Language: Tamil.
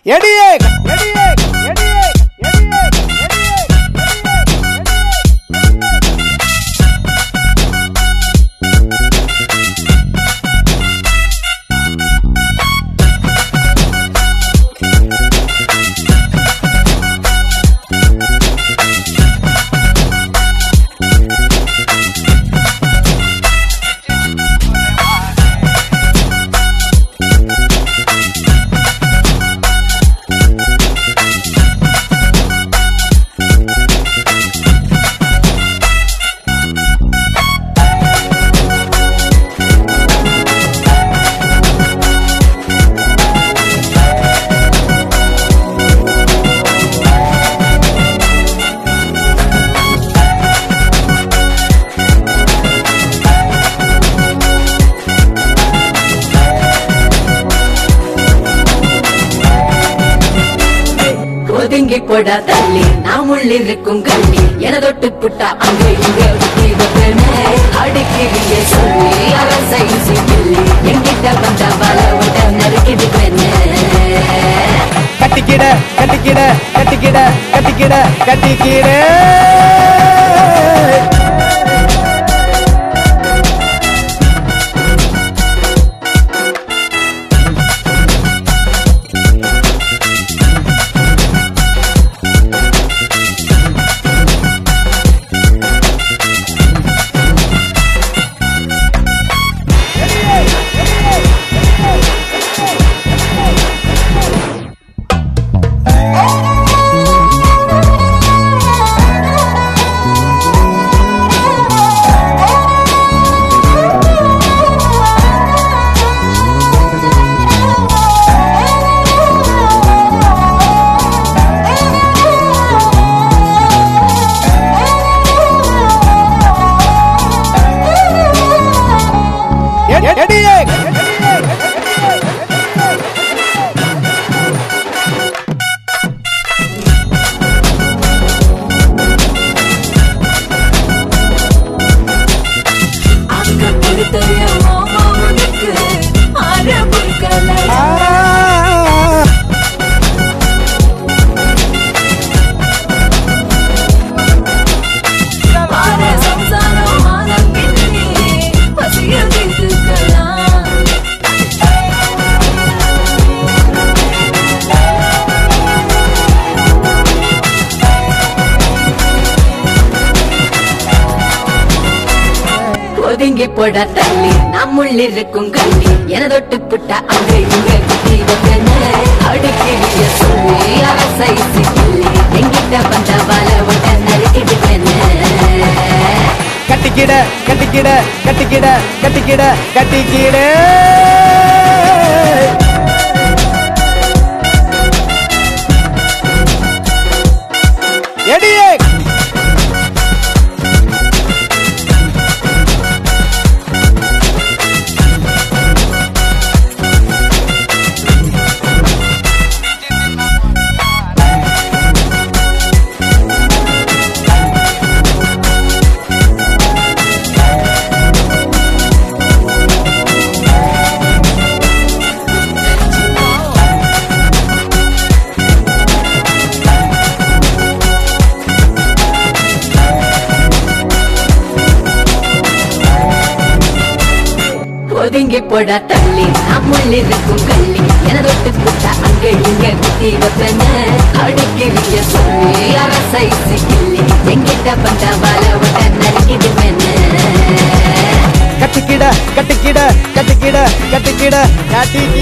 எடியே எடியே எடியே எடியே ஒதுங்கி போடா தள்ளி நாம் உள்ளிருக்கும் கள்ளி என தொட்டு புட்டா அங்க இங்க ஊத்தி வைப்பேனே. அடிக்கிறீங்க சொல்லி அரசை கிள்ளி எங்கிட்ட வந்த வல விட நறுக்கிது பெண்ணே கட்டிக்கிட கட்டிக்கிட கட்டிக்கிட கட்டிக்கிட கட்டிக்கிட எடியே அங்க கொடுத்தைய மாமா உனக்கு ஆரம்பிக்கல ஆர சம்சாரம் ஆன பின்னே பசிய தீர்த்துக்கலாம் ஒதுங்கி போட தள்ளி நம் உள்ளிருக்கும் கள்ளி என தொட்டு புட்டா அங்க இங்க குத்தி வைப்பேனே. அடிக்கிறிய சொல்லி அரசை கிள்ளி எங்கிட்ட வந்த வல விட நறுக்கிது பெண்ணே கட்டிக்கிட கட்டிக்கிட கட்டிக்கிட கட்டிக்கிட கட்டிக்கிட எடியே ஒதுங்கி போட தள்ளி நம் உள்ளிருக்கும் கள்ளி என தொட்டு புட்டா அங்க இங்க குத்தி வைப்பேனே. அடிக்கிறிய சொல்லி அரசை கிள்ளி எங்கிட்ட வந்த வல விட நறுக்கிது பெண்ணே கட்டிக்கிட கட்டிக்கிட கட்டிக்கிட கட்டிக்கிட கட்டிக்கிட